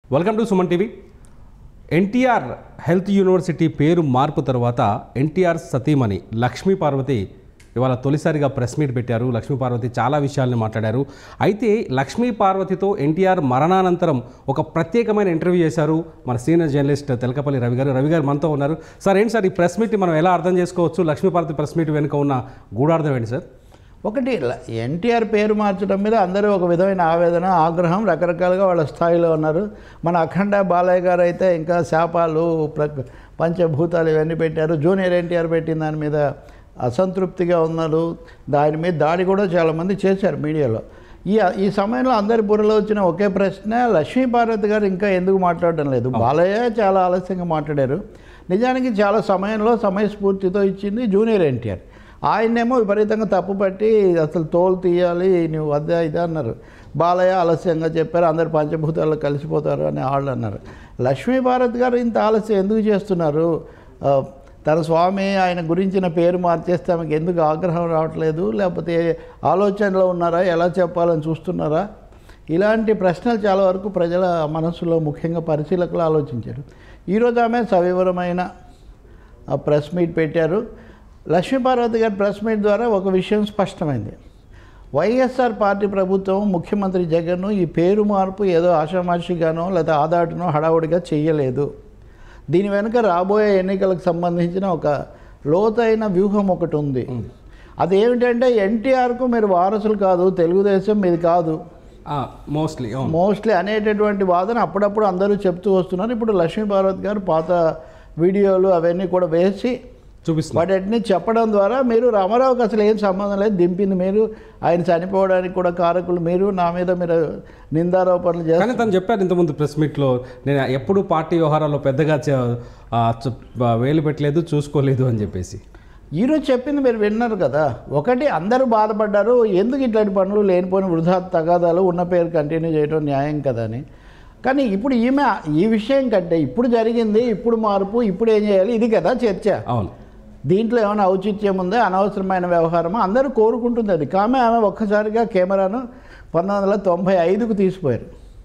Welcome to Suman TV NTR health university పేరు మార్పు తర్వాత ఎన్టీఆర్ సతీమణి లక్ష్మీ పార్వతి ఇవాళ తొలిసారిగా ప్రెస్ మీట్ పెట్టారు లక్ష్మీ పార్వతి చాలా విషయాల్ని మాట్లాడారు అయితే లక్ష్మీ పార్వతితో ఎన్టీఆర్ మరణానంతరం ఒక ప్రత్యేకమైన ఇంటర్వ్యూ చేశారు మన సీనియర్ జర్నలిస్ట్ తెలకపల్లి రవి గారు రవి గారు మనతో ఉన్నారు సార్ ఏంటి సార్ ఈ ప్రెస్ మీట్ మనం ఎలా అర్థం చేసుకోవచ్చు లక్ష్మీ పార్వతి ప్రెస్ మీట్ వెనుక ఉన్న గూఢార్థం ఏంటి సార్ ఒకటి ల- ఎన్టీఆర్ పేరు మార్చడం మీద అందరూ ఒక విధమైన ఆవేదన ఆగ్రహం రకరకాలుగా వాళ్ళ స్థాయిలో ఉన్నారు మన అఖండ బాలయ్య గారు అయితే ఇంకా శాపాలు ప్ర పంచభూతాలు ఇవన్నీ పెట్టారు జూనియర్ ఎన్టీఆర్ పెట్టిన దాని మీద అసంతృప్తిగా ఉన్నారు దాని మీద దాడి కూడా చాలామంది చేశారు మీడియాలో ఈ ఈ సమయంలో అందరి బుర్రలో వచ్చిన ఒకే ప్రశ్న లక్ష్మీ పార్వతి గారు ఇంకా ఎందుకు మాట్లాడడం లేదు బాలయ్య చాలా ఆలస్యంగా మాట్లాడారు నిజానికి చాలా సమయంలో సమయస్ఫూర్తితో ఇచ్చింది జూనియర్ ఎన్టీఆర్ ఆయన్నేమో విపరీతంగా తప్పుపట్టి అసలు తోలు తీయాలి నువ్వు అదే ఇదే అన్నారు బాలయ్య ఆలస్యంగా చెప్పారు అందరు పంచభూతాల్లో కలిసిపోతారు అని వాళ్ళు అన్నారు లక్ష్మీ భారత్ గారు ఇంత ఆలస్యం ఎందుకు చేస్తున్నారు ఆ, తన స్వామి ఆయన గురించిన పేరు మార్చేస్తే ఆమెకు ఎందుకు ఆగ్రహం రావట్లేదు లేకపోతే ఆలోచనలో ఉన్నారా ఎలా చెప్పాలని చూస్తున్నారా ఇలాంటి ప్రశ్నలు చాలా వరకు ప్రజల మనసులో ముఖ్యంగా పరిశీలకులు ఆలోచించారు ఈరోజు ఆమె సవివరమైన ఆ ప్రెస్ మీట్ పెట్టారు లక్ష్మీపార్వతి గారి ప్రెస్ మీట్ ద్వారా ఒక విషయం స్పష్టమైంది వైఎస్ఆర్ పార్టీ ప్రభుత్వం ముఖ్యమంత్రి జగన్ ఈ పేరు మార్పు ఏదో ఆషామాషిగానో లేదా ఆదాటునో హడావుడిగా చేయలేదు దీని వెనుక రాబోయే ఎన్నికలకు సంబంధించిన ఒక లోతైన వ్యూహం ఒకటి ఉంది అదేమిటంటే ఎన్టీఆర్కు మీరు వారసులు కాదు తెలుగుదేశం మీది కాదు మోస్ట్లీ అవును మోస్ట్లీ అనేటటువంటి వాదన అప్పుడప్పుడు అందరూ చెప్తూ వస్తున్నారు ఇప్పుడు లక్ష్మీ భారత్ గారు పాత వీడియోలు అవన్నీ కూడా వేసి చూపిస్తున్నా వాటిని చెప్పడం ద్వారా మీరు రామారావుకి అసలు ఏం సంబంధం లేదు దింపింది మీరు ఆయన చనిపోవడానికి కూడా కారకులు మీరు నా మీద మీరు నిందారోపణలు చేస్తారు కానీ తను చెప్పారు ఇంతకుముందు ప్రెస్ మీట్లో నేను ఎప్పుడు పార్టీ వ్యవహారాల్లో పెద్దగా చ- ఆ, చ- వేలు పెట్టలేదు చూసుకోలేదు అని చెప్పేసి ఈరోజు చెప్పింది మీరు విన్నారు కదా ఒకటి అందరూ బాధపడ్డారు ఎందుకు ఇట్లాంటి పనులు లేనిపోయిన వృధా తగాదాలు ఉన్న పేరు కంటిన్యూ చేయడం న్యాయం కదా అని కానీ ఇప్పుడు ఈమె ఈ విషయం కంటే ఇప్పుడు జరిగింది ఇప్పుడు మార్పు ఇప్పుడు ఏం చేయాలి ఇది కదా చర్చ అవును దీంట్లో ఏమైనా ఔచిత్యం ఉందా అనవసరమైన వ్యవహారమా అందరూ కోరుకుంటుంది అది కామె ఆమె ఒక్కసారిగా కెమెరాను పంతొమ్మిది వందల తొంభై ఐదుకు తీసిపోయారు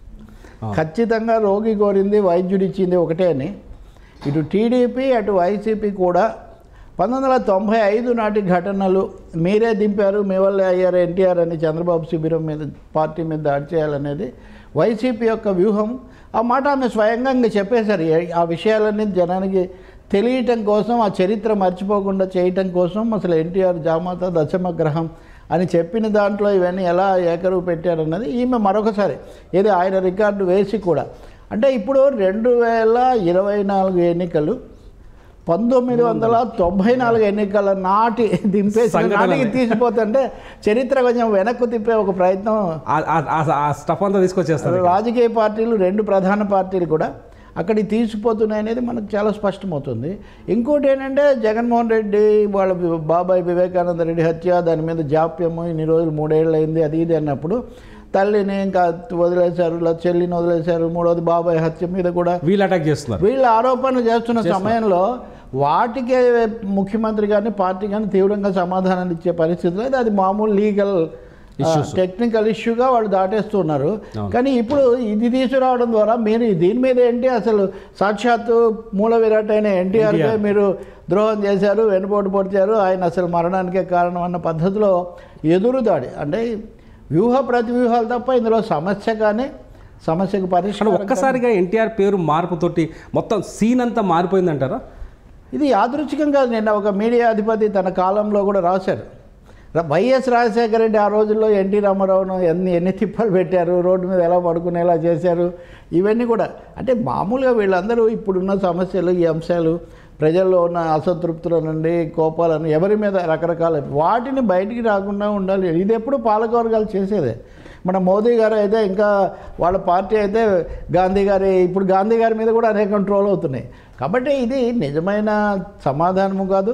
ఆ. ఖచ్చితంగా రోగి కోరింది వైద్యుడు ఇచ్చింది ఒకటే అని ఇటు టీడీపీ అటు వైసీపీ కూడా పంతొమ్మిది వందల తొంభై ఐదు నాటి ఘటనలు మీరే దింపారు మీ వల్లే అయ్యారు ఎన్టీఆర్ అని చంద్రబాబు శిబిరం మీద పార్టీ మీద దాడి చేయాలనేది వైసీపీ యొక్క వ్యూహం ఆ మాట ఆమె స్వయంగా ఇంక చెప్పేశారు ఏ- ఆ విషయాలన్నీ జనానికి తెలియటం కోసం ఆ చరిత్ర మర్చిపోకుండా చేయటం కోసం అసలు ఎన్టీఆర్ జామాత దశమ గ్రహం అని చెప్పిన దాంట్లో ఇవన్నీ ఎలా ఏకరువు పెట్టారన్నది ఈమె మరొకసారి ఏది ఆయన రికార్డు వేసి కూడా అంటే ఇప్పుడు రెండు వేల ఇరవై నాలుగు ఎన్నికలు పంతొమ్మిది వందల తొంభై నాలుగు ఎన్నికల నాటి దింపేసిన సంఘటనలే. నాటికి తీసిపోతుంటే చరిత్ర కొంచెం వెనక్కు తిప్పే ఒక ప్రయత్నం ఆ- ఆ- ఆ- ఆ స్టఫ్ అంతా తీసుకొచ్చేస్తారు రాజకీయ పార్టీలు రెండు ప్రధాన పార్టీలు కూడా అక్కడికి తీసుకుపోతున్నాయి అనేది మనకు చాలా స్పష్టమవుతుంది ఇంకోటి ఏంటంటే జగన్మోహన్ రెడ్డి వాళ్ళ వి- బాబాయ్ వివేకానంద రెడ్డి హత్య దాని మీద జాప్యము ఇన్ని రోజులు మూడేళ్ళు అయింది అది ఇది అన్నప్పుడు తల్లిని ఇంకా వదిలేశారు లేదా చెల్లిని వదిలేశారు మూడోది బాబాయ్ హత్య మీద కూడా వీళ్ళు అటాక్ చేస్తున్నారు వీళ్ళు ఆరోపణలు చేస్తున్న సమయంలో వాటికే ముఖ్యమంత్రి కానీ పార్టీ కానీ తీవ్రంగా సమాధానాలు ఇచ్చే పరిస్థితి లేదు అది మామూలు లీగల్ టెక్నికల్ ఇష్యూగా వాళ్ళు దాటేస్తున్నారు కానీ ఇప్పుడు ఇది తీసుకురావడం ద్వారా మీరు దీని మీద ఏంటి అసలు సాక్షాత్తు మూల విరాట్ అయిన ఎన్టీఆర్కే మీరు ద్రోహం చేశారు వెనుపోటు పొడిచారు ఆయన అసలు మరణానికే కారణం అన్న పద్ధతిలో ఎదురుదాడి అంటే వ్యూహ ప్రతివ్యూహాలు తప్ప ఇందులో సమస్య కానీ సమస్యకు కానీ పరిష్కారం ఒక్కసారిగా ఎన్టీఆర్ పేరు మార్పుతోటి మొత్తం సీన్ అంతా మారిపోయిందంటారా ఇది యాదృచ్ఛికం కాదు నిన్న ఒక మీడియా అధిపతి తన కాలంలో కూడా రాశారు ర- వైఎస్ రాజశేఖర రెడ్డి ఆ రోజుల్లో ఎన్టీ రామారావును ఎన్ని ఎన్ని తిప్పలు పెట్టారు రోడ్డు మీద ఎలా పడుకునేలా చేశారు ఇవన్నీ కూడా అంటే మామూలుగా వీళ్ళందరూ ఇప్పుడున్న సమస్యలు ఈ అంశాలు ప్రజల్లో ఉన్న అసంతృప్తుల నుండి కోపాలను ఎవరి మీద రకరకాల వాటిని బయటికి రాకుండా ఉండాలి ఇది ఎప్పుడు పాలకవర్గాలు చేసేదే మన మోదీ గారు అయితే ఇంకా వాళ్ళ పార్టీ అయితే గాంధీ గారి ఇప్పుడు గాంధీ గారి మీద కూడా అనేక ట్రోల్ అవుతున్నాయి కాబట్టి ఇది నిజమైన సమాధానము కాదు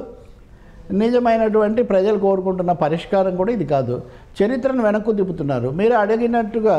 నిజమైనటువంటి ప్రజలు కోరుకుంటున్న పరిష్కారం కూడా ఇది కాదు చరిత్రను వెనక్కు తిప్పుతున్నారు మీరు అడిగినట్టుగా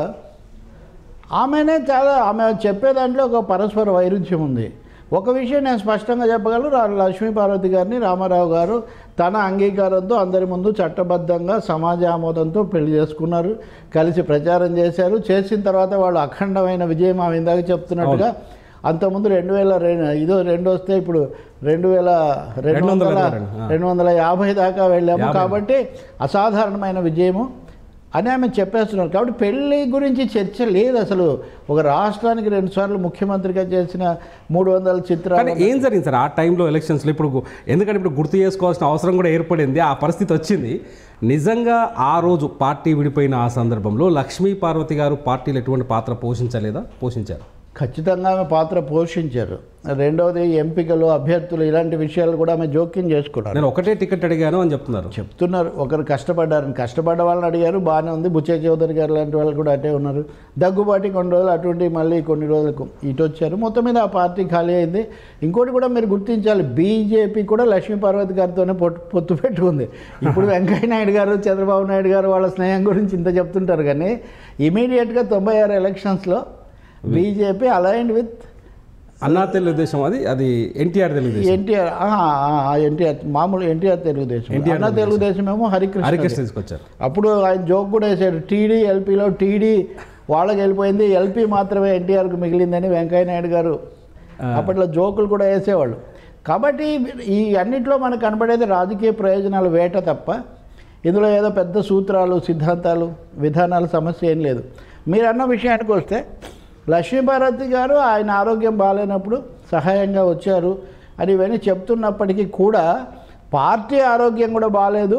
ఆమెనే చాలా ఆమె చెప్పే దాంట్లో ఒక పరస్పర వైరుధ్యం ఉంది ఒక విషయం నేను స్పష్టంగా చెప్పగలను రా- లక్ష్మీ పార్వతి గారిని రామారావు గారు తన అంగీకారంతో అందరి ముందు చట్టబద్ధంగా సమాజ ఆమోదంతో పెళ్లి చేసుకున్నారు కలిసి ప్రచారం చేశారు చేసిన తర్వాత వాళ్ళు అఖండమైన విజయం ఆమె ఇందాక చెప్తున్నట్టుగా అంతకుముందు రెండు వేల రెండు ఇదో రెండు వస్తే ఇప్పుడు రెండు వేల రెండు రెండు వందల వందల ఇరవై రెండు, ఆ. రెండు వందల యాభై దాకా వెళ్ళాము యాభై. కాబట్టి అసాధారణమైన విజయము అని ఆమె చెప్పేస్తున్నారు కాబట్టి పెళ్లి గురించి చర్చ లేదు అసలు ఒక రాష్ట్రానికి రెండుసార్లు ముఖ్యమంత్రిగా చేసిన మూడు వందల చిత్రాలు కానీ ఏం జరిగింది సార్ ఆ టైంలో ఎలక్షన్స్లో ఇప్పుడు గు- ఎందుకంటే ఇప్పుడు గుర్తు చేసుకోవాల్సిన అవసరం కూడా ఏర్పడింది ఆ పరిస్థితి వచ్చింది నిజంగా ఆ రోజు పార్టీ విడిపోయిన ఆ సందర్భంలో లక్ష్మీ పార్వతి గారు పార్టీలో ఎటువంటి పాత్ర పోషించలేదా పోషించారు ఖచ్చితంగా ఆమె పాత్ర పోషించారు రెండవది ఎంపికలు అభ్యర్థులు ఇలాంటి విషయాలు కూడా ఆమె జోక్యం చేసుకున్నారు నేను ఒకటే టికెట్ అడిగాను అని చెప్తున్నారు చెప్తున్నారు ఒకరు కష్టపడ్డారని కష్టపడ్డ వాళ్ళని అడిగారు బాగానే ఉంది బుచ్చే చౌదరి గారు లాంటి వాళ్ళు కూడా అటే ఉన్నారు దగ్గుబాటి కొన్ని రోజులు అటువంటి మళ్ళీ కొన్ని రోజులకు ఇటు వచ్చారు మొత్తం మీద ఆ పార్టీ ఖాళీ అయింది ఇంకోటి కూడా మీరు గుర్తించాలి బీజేపీ కూడా లక్ష్మీ పార్వతి గారితోనే పొత్తు పొత్తు పెట్టుకుంది ఇప్పుడు వెంకయ్య నాయుడు గారు చంద్రబాబు నాయుడు గారు వాళ్ళ స్నేహం గురించి ఇంత చెప్తుంటారు కానీ ఇమీడియట్గా తొంభై ఆరు ఎలక్షన్స్లో బీజేపీ అలైన్డ్ విత్ అన్నా తెలుగుదేశం అది అది ఎన్టీఆర్ తెలుగుదేశం ఎన్టీఆర్ ఎన్టీఆర్ మామూలు ఎన్టీఆర్ తెలుగుదేశం NTR అన్న తెలుగుదేశం ఏమో హరికృష్ణ హరికృష్ణ తీసుకొచ్చారు అప్పుడు ఆయన జోక్ కూడా వేసాడు టీడీ ఎల్పీలో టీడీ వాళ్ళకి వెళ్ళిపోయింది ఎల్పీ మాత్రమే ఎన్టీఆర్కి మిగిలిందని వెంకయ్య నాయుడు గారు అప్పట్లో జోకులు కూడా వేసేవాళ్ళు కాబట్టి ఈ అన్నిట్లో మనకు కనబడేది రాజకీయ ప్రయోజనాల వేట తప్ప ఇందులో ఏదో పెద్ద సూత్రాలు సిద్ధాంతాలు విధానాల సమస్య ఏం లేదు మీరు అన్న విషయానికి వస్తే లక్ష్మీభారతి గారు ఆయన ఆరోగ్యం బాగాలేనప్పుడు సహాయంగా వచ్చారు అని ఇవన్నీ చెప్తున్నప్పటికీ కూడా పార్టీ ఆరోగ్యం కూడా బాగాలేదు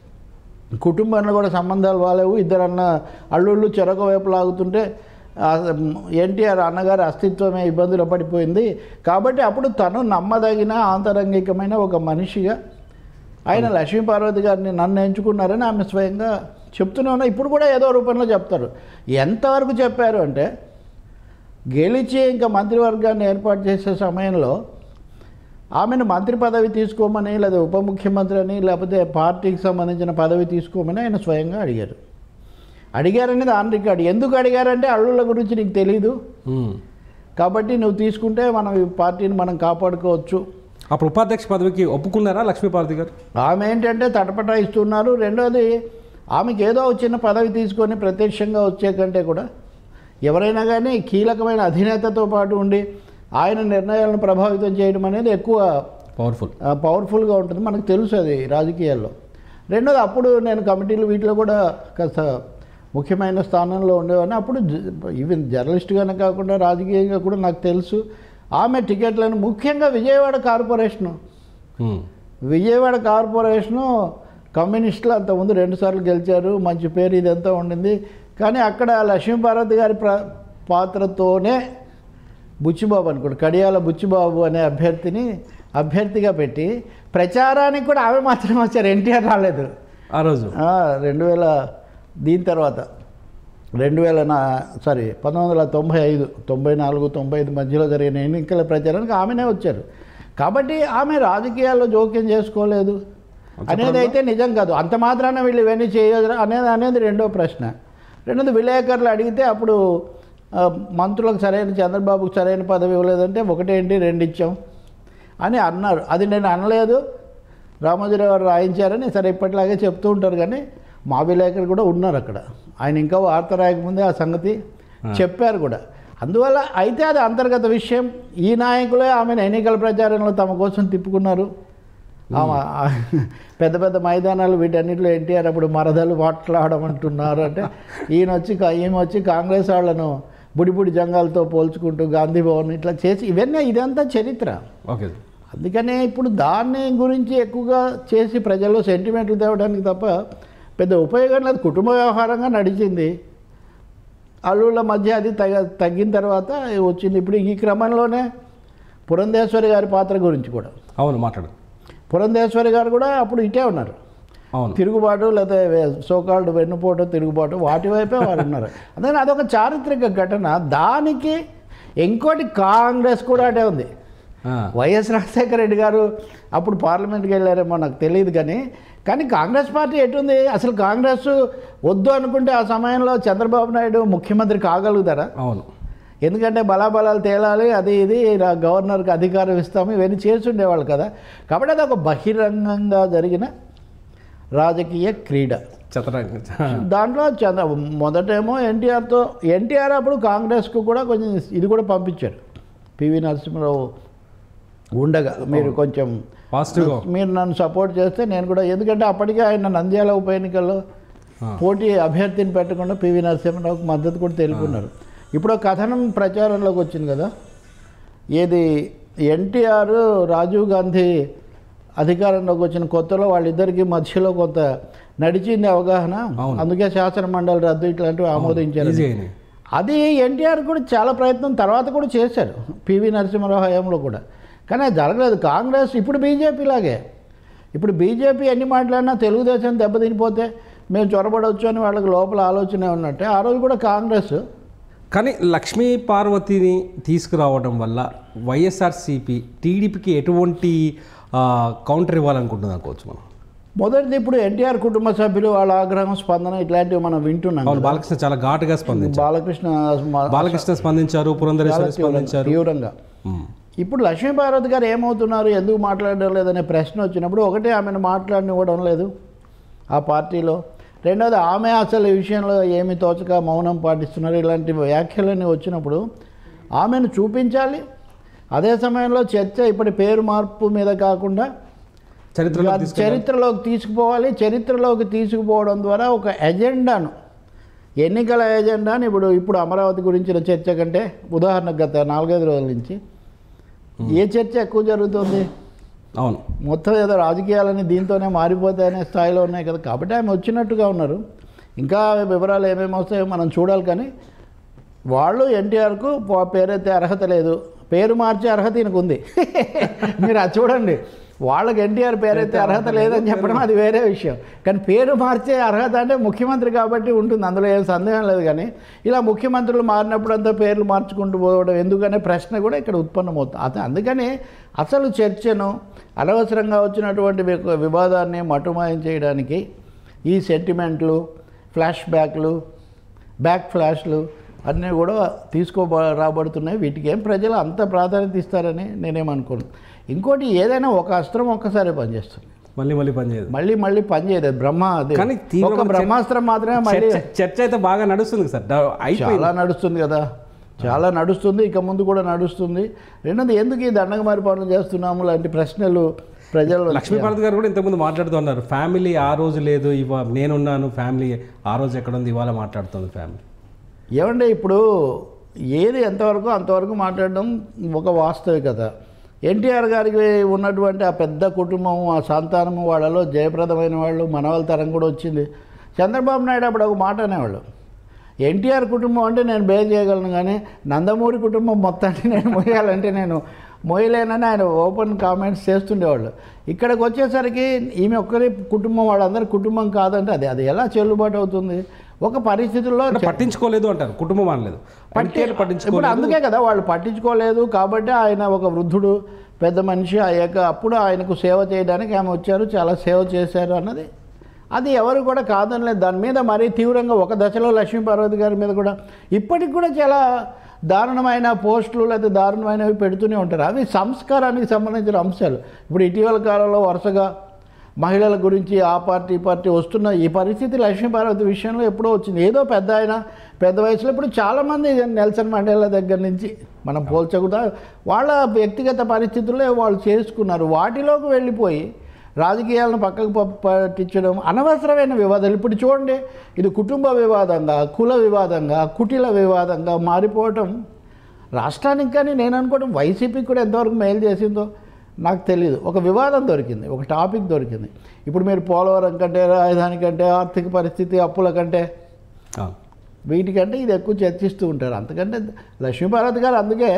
కుటుంబంలో కూడా సంబంధాలు బాగాలేవు ఇద్దరు అన్న అల్లుళ్ళు చెరొక వైపు లాగుతుంటే ఎన్టీఆర్ అన్నగారి అస్తిత్వమే ఇబ్బందులు పడిపోయింది కాబట్టి అప్పుడు తను నమ్మదగిన ఆంతరంగికమైన ఒక మనిషిగా ఆయన లక్ష్మీ పార్వతి గారిని నన్ను ఎంచుకున్నారని ఆమె స్వయంగా చెప్తూనే ఉన్నా ఇప్పుడు కూడా ఏదో రూపంలో చెప్తారు ఎంతవరకు చెప్పారు అంటే గెలిచి ఇంకా మంత్రివర్గాన్ని ఏర్పాటు చేసే సమయంలో ఆమెను మంత్రి పదవి తీసుకోమని లేదా ఉప ముఖ్యమంత్రి అని లేకపోతే పార్టీకి సంబంధించిన పదవి తీసుకోమని ఆయన స్వయంగా అడిగారు అడిగారనేది ఆన్ రికార్డ్ ఎందుకు అడిగారంటే అల్లుళ్ళ గురించి నీకు తెలీదు ఉమ్. కాబట్టి నువ్వు తీసుకుంటే మనం ఈ పార్టీని మనం కాపాడుకోవచ్చు అప్పుడు ఉపాధ్యక్ష పదవికి ఒప్పుకున్నారా లక్ష్మీ పార్వతి గారు ఆమె ఏంటంటే తటపటాయిస్తున్నారు రెండోది ఆమెకి ఏదో ఒక చిన్న పదవి తీసుకొని ప్రత్యక్షంగా వచ్చే కంటే కూడా ఎవరైనా కానీ కీలకమైన అధినేతతో పాటు ఉండి ఆయన నిర్ణయాలను ప్రభావితం చేయడం అనేది ఎక్కువ పవర్ఫుల్ ఆ, పవర్ఫుల్గా ఉంటుంది మనకు తెలుసు అది రాజకీయాల్లో రెండోది అప్పుడు నేను కమిటీలు వీటిలో కూడా కాస్త ముఖ్యమైన స్థానంలో ఉండేవాడిని అప్పుడు జ- ఈవెన్ జర్నలిస్ట్గానే కాకుండా రాజకీయంగా కూడా నాకు తెలుసు ఆమె టికెట్లను ముఖ్యంగా విజయవాడ కార్పొరేషను ఉమ్. విజయవాడ కార్పొరేషను కమ్యూనిస్టులు అంతకుముందు రెండుసార్లు గెలిచారు మంచి పేరు ఇదంతా ఉండింది కానీ అక్కడ లక్ష్మీపార్వతి గారి ప్ర పాత్రతోనే బుచ్చిబాబు అనుకోండి కడియాల బుచ్చిబాబు అనే అభ్యర్థిని అభ్యర్థిగా పెట్టి ప్రచారానికి కూడా ఆమె మాత్రమే వచ్చారు ఎన్టీఆర్ రాలేదు ఆ రోజు ఆ, రెండు వేల దీని తర్వాత రెండు వేల నా సారీ పంతొమ్మిది వందల తొంభై ఐదు తొంభై నాలుగు తొంభై ఐదు మధ్యలో జరిగిన ఎన్నికల ప్రచారానికి ఆమెనే వచ్చారు కాబట్టి ఆమె రాజకీయాల్లో జోక్యం చేసుకోలేదు అనేది అయితే నిజం కాదు అంత మాత్రాన వీళ్ళు ఇవన్నీ చేయదు అనేది అనేది రెండో ప్రశ్న రెండోది విలేకరులు అడిగితే అప్పుడు ఆ, మంత్రులకు సరైన చంద్రబాబుకు సరైన పదవి ఇవ్వలేదంటే ఒకటేంటి రెండు ఇచ్చాం అని అన్నారు అది నేను అనలేదు రామోజీరావు గారు రాయించారని సరే ఇప్పటిలాగే చెప్తూ ఉంటారు కానీ మా విలేకరు కూడా ఉన్నారు అక్కడ ఆయన ఇంకా వార్త రాయకముందే ఆ సంగతి చెప్పారు కూడా అందువల్ల అయితే అది అంతర్గత విషయం ఈ నాయకులే ఆమెను ఎన్నికల ప్రచారంలో తమ కోసం తిప్పుకున్నారు ఆమె పెద్ద పెద్ద మైదానాలు వీటన్నిటిలో ఎన్టీఆర్ అప్పుడు మరదలు మాట్లాడమంటున్నారు అంటే ఈయన వచ్చి కా- ఈమె వచ్చి కాంగ్రెస్ వాళ్ళను బుడిబుడి జంగాలతో పోల్చుకుంటూ గాంధీ భవన్ ఇట్లా చేసి ఇవన్నీ ఇదంతా చరిత్ర ఓకే అందుకనే ఇప్పుడు దాన్ని గురించి ఎక్కువగా చేసి ప్రజల్లో సెంటిమెంట్లు తేవడానికి తప్ప పెద్ద ఉపయోగం లేదు కుటుంబ వ్యవహారంగా నడిచింది అల్లుళ్ళ మధ్య అది తగ తగ్గిన తర్వాత వచ్చింది ఇప్పుడు ఈ క్రమంలోనే పురంధేశ్వరి గారి పాత్ర గురించి కూడా అవును మాట్లాడు పురంధేశ్వరి గారు కూడా అప్పుడు ఇటే ఉన్నారు అవును తిరుగుబాటు లేదా సోకాల్డ్ వెన్నుపోటు తిరుగుబాటు వాటి వైపే వారు ఉన్నారు అందుకని అదొక చారిత్రక ఘటన దానికి ఇంకోటి కాంగ్రెస్ కూడా అటే ఉంది ఆ. వైఎస్ రాజశేఖర రెడ్డి గారు అప్పుడు పార్లమెంట్కి వెళ్ళారేమో నాకు తెలియదు కానీ కానీ కాంగ్రెస్ పార్టీ ఎటుంది అసలు కాంగ్రెస్ వద్దు అనుకుంటే ఆ సమయంలో చంద్రబాబు నాయుడు ముఖ్యమంత్రి కాగలుగుతారా అవును ఎందుకంటే బలాబలాలు తేలాలి అది ఇది రా- గవర్నర్కి అధికారం ఇస్తాము ఇవన్నీ చేస్తుండేవాళ్ళు కదా కాబట్టి అది ఒక బహిరంగంగా జరిగిన రాజకీయ క్రీడ చతరంగ దాంట్లో చంద్ర మొదటేమో ఎన్టీఆర్తో ఎన్టీఆర్ అప్పుడు కాంగ్రెస్కు కూడా కొంచెం ఇది కూడా పంపించారు పివి నరసింహరావు ఉండగా మీరు కొంచెం పాజిటివ్గా మీరు నన్ను సపోర్ట్ చేస్తే నేను కూడా ఎందుకంటే అప్పటికే ఆయన నంద్యాల ఉప ఎన్నికల్లో ఆ. పోటీ అభ్యర్థిని పెట్టకుండా పివి నరసింహరావుకి మద్దతు కూడా తెలుపుకున్నారు ఇప్పుడు ఆ కథనం ప్రచారంలోకి వచ్చింది కదా ఏది ఎన్టీఆర్ రాజీవ్ గాంధీ అధికారంలోకి వచ్చిన కొత్తలో వాళ్ళిద్దరికి మధ్యలో కొంత నడిచింది అవగాహన అవును. అందుకే శాసన మండలి రద్దు ఇట్లాంటివి ఆమోదించారు ఈజీ అయినాయి అది ఎన్టీఆర్ కూడా చాలా ప్రయత్నం తర్వాత కూడా చేశారు పివి నరసింహారావు హయాంలో కూడా కానీ అది జరగలేదు కాంగ్రెస్ ఇప్పుడు బీజేపీ లాగే ఇప్పుడు బీజేపీ ఎన్ని మాట్లాడినా తెలుగుదేశం దెబ్బతినిపోతే మేము చొరబడవచ్చు అని వాళ్ళకి లోపల ఆలోచన ఉన్నట్టే ఆ రోజు కూడా కాంగ్రెస్ కానీ లక్ష్మీ పార్వతిని తీసుకురావడం వల్ల వైఎస్ఆర్సీపీ టీడీపీకి ఎటువంటి ఆ, కౌంటర్ ఇవ్వాలనుకుంటుంది అనుకోవచ్చు మనం మొదటిది ఇప్పుడు ఎన్టీఆర్ కుటుంబ సభ్యులు వాళ్ళ ఆగ్రహం స్పందన ఇట్లాంటివి మనం వింటున్నాం అవును బాలకృష్ణ చాలా ఘాటుగా స్పందించారు బాలకృష్ణ మా- బాలకృష్ణ స్పందించారు పురంధరేశ్వరి స్పందించారు తీవ్రంగా ఉమ్. ఇప్పుడు లక్ష్మీపార్వతి గారు ఏమవుతున్నారు ఎందుకు మాట్లాడడం లేదనే ప్రశ్న వచ్చినప్పుడు ఒకటే ఆమెను మాట్లాడనివ్వడం లేదు ఆ పార్టీలో రెండోది ఆమె అసలు ఈ విషయంలో ఏమి తోచక మౌనం పాటిస్తున్నారు ఇలాంటి వ్యాఖ్యలన్నీ వచ్చినప్పుడు ఆమెను చూపించాలి అదే సమయంలో చర్చ ఇప్పటి పేరు మార్పు మీద కాకుండా చరిత్రలో అది చరిత్రలోకి తీసుకుపోవాలి చరిత్రలోకి తీసుకుపోవడం ద్వారా ఒక ఎజెండాను ఎన్నికల ఎజెండాని ఇప్పుడు ఇప్పుడు అమరావతి గురించిన చర్చ కంటే ఉదాహరణకు గత నాలుగైదు రోజుల నుంచి ఏ చర్చ ఎక్కువ జరుగుతుంది అవును మొత్తం ఏదో రాజకీయాలని దీంతోనే మారిపోతాయనే స్థాయిలో ఉన్నాయి కదా కాబట్టి ఆమె వచ్చినట్టుగా ఉన్నారు ఇంకా వివరాలు ఏమేమి వస్తాయో మనం చూడాలి కానీ వాళ్ళు ఎన్టీఆర్కు పేరైతే అర్హత లేదు పేరు మార్చే అర్హత ఈయనకు ఉంది మీరు అది చూడండి వాళ్ళకి ఎన్టీఆర్ పేరైతే అర్హత లేదని చెప్పడం అది వేరే విషయం కానీ పేరు మార్చే అర్హత అంటే ముఖ్యమంత్రి కాబట్టి ఉంటుంది అందులో ఏం సందేహం లేదు కానీ ఇలా ముఖ్యమంత్రులు మారినప్పుడంతా పేర్లు మార్చుకుంటూ పోవడం ఎందుకనే ప్రశ్న కూడా ఇక్కడ ఉత్పన్నమవుతుంది అత అందుకని అసలు చర్చను అనవసరంగా వచ్చినటువంటి వి- వివాదాన్ని మటుమాయం చేయడానికి ఈ సెంటిమెంట్లు ఫ్లాష్ బ్యాక్లు బ్యాక్ ఫ్లాష్లు అన్నీ కూడా తీసుకో రాబడుతున్నాయి వీటికి ఏం ప్రజలు అంత ప్రాధాన్యత ఇస్తారని నేనేమనుకోను ఇంకోటి ఏదైనా ఒక అస్త్రం ఒక్కసారి పనిచేస్తుంది మళ్ళీ మళ్ళీ పనిచేయదు మళ్ళీ మళ్ళీ పనిచేయదు బ్రహ్మ అది కానీ ఒక తీవ్రమైన బ్రహ్మాస్త్రం మాత్రమే మళ్ళీ చర్చ చర్చ అయితే బాగా నడుస్తుంది సార్ డ- అయిపోయింది చాలా నడుస్తుంది కదా చాలా నడుస్తుంది ఇక ముందు కూడా నడుస్తుంది రెండోది ఎందుకు ఈ దండగమారి పనులు చేస్తున్నాము లాంటి ప్రశ్నలు ప్రజలు లక్ష్మీపార్వతి గారు కూడా ఇంతకుముందు మాట్లాడుతున్నారు ఫ్యామిలీ ఆ రోజు లేదు ఇవా నేనున్నాను ఫ్యామిలీ ఆ రోజు ఎక్కడ ఉంది ఇవాళ మాట్లాడుతుంది ఫ్యామిలీ ఏమంటే ఇప్పుడు ఏది ఎంతవరకు అంతవరకు మాట్లాడడం ఒక వాస్తవికత ఎన్టీఆర్ గారికి ఉన్నటువంటి ఆ పెద్ద కుటుంబం ఆ సంతానము వాళ్ళలో జయప్రదమైన వాళ్ళు మనవాళ్ళ తరం కూడా వచ్చింది చంద్రబాబు నాయుడు అప్పుడు ఒక మాట అనేవాళ్ళు ఎన్టీఆర్ కుటుంబం అంటే నేను బే చేయగలను కానీ నందమూరి కుటుంబం మొత్తాన్ని నేను మోయాలంటే నేను మోయలేనని ఆయన ఓపెన్ కామెంట్స్ చేస్తుండేవాళ్ళు ఇక్కడికి వచ్చేసరికి ఈమె ఒక్కరి కుటుంబం వాళ్ళందరి కుటుంబం కాదంటే అది అది ఎలా చెల్లుబాటు అవుతుంది ఒక పరిస్థితుల్లో అంటే పట్టించుకోలేదు అంటారు కుటుంబం అనలేదు పట్టి ఎన్టీఆర్ ఇప్పుడు పట్టించుకోలేదు అందుకే కదా వాళ్ళు పట్టించుకోలేదు కాబట్టి ఆయన ఒక వృద్ధుడు పెద్ద మనిషి అయ్యాక అప్పుడు ఆయనకు సేవ చేయడానికి ఆమె వచ్చారు చాలా సేవ చేశారు అన్నది అది ఎవరు కూడా కాదనలేదు దాని మీద మరీ తీవ్రంగా ఒక దశలో లక్ష్మీ పార్వతి గారి మీద కూడా ఇప్పటికి కూడా చాలా దారుణమైన పోస్టులు లేదా దారుణమైనవి పెడుతూనే ఉంటారు అవి సంస్కారానికి సంబంధించిన అంశాలు ఇప్పుడు ఇటీవల కాలంలో వరుసగా మహిళల గురించి ఆ పార్టీ ఈ పార్టీ వస్తున్న ఈ పరిస్థితి లక్ష్మీపార్వతి విషయంలో ఎప్పుడో వచ్చింది ఏదో పెద్ద ఆయన పెద్ద వయసులో ఇప్పుడు చాలామంది నెల్సన్ మండేలా దగ్గర నుంచి మనం పోల్చకుండా వాళ్ళ వ్యక్తిగత పరిస్థితుల్లో వాళ్ళు చేసుకున్నారు వాటిలోకి వెళ్ళిపోయి రాజకీయాలను పక్కకు ప- పట్టించడం అనవసరమైన వివాదాలు ఇప్పుడు చూడండి ఇది కుటుంబ వివాదంగా కుల వివాదంగా కుటిల వివాదంగా మారిపోవటం రాష్ట్రానికి కానీ నేను అనుకోవడం వైసీపీకి కూడా ఎంతవరకు మేలు చేసిందో నాకు తెలియదు ఒక వివాదం దొరికింది ఒక టాపిక్ దొరికింది ఇప్పుడు మీరు పోలవరం కంటే రాజధాని కంటే ఆర్థిక పరిస్థితి అప్పుల కంటే అవును. వీటికంటే ఇది ఎక్కువ చర్చిస్తూ ఉంటారు అంతకంటే లక్ష్మీపార్వతి గారు అందుకే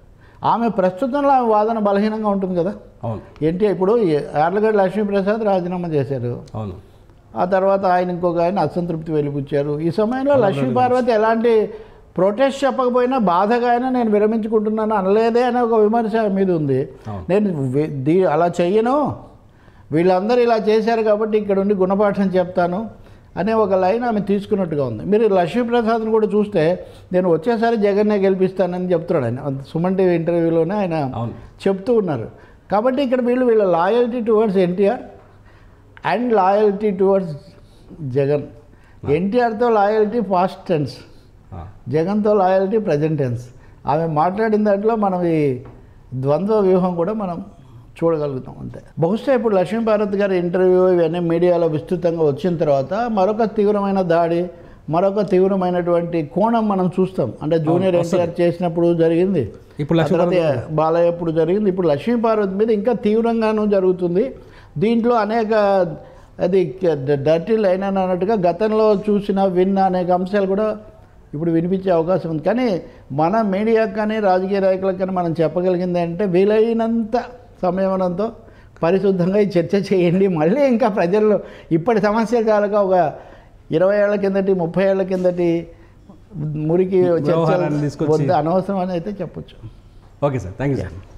ఆమె ప్రస్తుతంలో ఆమె వాదన బలహీనంగా ఉంటుంది కదా అవును ఏంటి ఇప్పుడు యార్లగడ్డ లక్ష్మీప్రసాద్ రాజీనామా చేశారు అవును ఆ తర్వాత ఆయన ఇంకొక ఆయన అసంతృప్తి వెలిపుచ్చారు ఈ సమయంలో లక్ష్మీ పార్వతి ఎలాంటి ప్రొటెస్ట్ చెప్పకపోయినా బాధగా అయినా నేను విరమించుకుంటున్నాను అనలేదే అనే ఒక విమర్శ ఆమె మీద ఉంది అవును. నేను వి- దీ అలా చెయ్యను వీళ్ళందరూ ఇలా చేశారు కాబట్టి ఇక్కడ ఉండి గుణపాఠం చెప్తాను అనే ఒక లైన్ ఆమె తీసుకున్నట్టుగా ఉంది మీరు లక్ష్మీప్రసాద్ని కూడా చూస్తే నేను వచ్చేసారి జగన్నే గెలిపిస్తానని చెప్తున్నాడు ఆయన సుమన్ టీవీ ఇంటర్వ్యూలోనే ఆయన అవును చెప్తూ ఉన్నారు కాబట్టి ఇక్కడ వీళ్ళు వీళ్ళ loyalty towards NTR and loyalty towards Jagan ఎన్టీఆర్తో లాయల్టీ పాస్ట్ టెన్స్ ఆ, జగన్తో లాయల్టీ ప్రజెంట్ టెన్స్ ఆమె మాట్లాడిన దాంట్లో మనం ఈ ద్వంద్వ వ్యూహం కూడా మనం చూడగలుగుతాం అంతే బహుశా ఇప్పుడు లక్ష్మీ భారత్ గారి ఇంటర్వ్యూ ఇవన్నీ మీడియాలో విస్తృతంగా వచ్చిన తర్వాత మరొక తీవ్రమైన దాడి మరొక తీవ్రమైనటువంటి కోణం మనం చూస్తాం అంటే జూనియర్ ఎన్టీఆర్ చేసినప్పుడు జరిగింది ఇప్పుడు ఆ లక్ష్మీ తర్వాత బాలయ్య ఇప్పుడు జరిగింది ఇప్పుడు లక్ష్మీ పార్వతి మీద ఇంకా తీవ్రంగానూ జరుగుతుంది దీంట్లో అనేక అది డర్టీ లైన్ అని అన్నట్టుగా గతంలో చూసిన విన్న అనేక అంశాలు కూడా ఇప్పుడు వినిపించే అవకాశం ఉంది కానీ మన మీడియాకి కానీ రాజకీయ నాయకులకు కానీ మనం చెప్పగలిగింది అంటే వీలైనంత సంయమనంతో పరిశుద్ధంగా ఈ చర్చ చేయండి మళ్ళీ ఇంకా ప్రజల్లో ఇప్పటి సమస్య కాలక ఒక ఇరవై ఏళ్ల కిందటి ముప్పై ఏళ్ల కిందటి మురికి వ్యవహారాన్ని చర్చలు తీసుకొచ్చి- వద్దు అనవసరం అని అయితే చెప్పొచ్చు okay sir thank you sir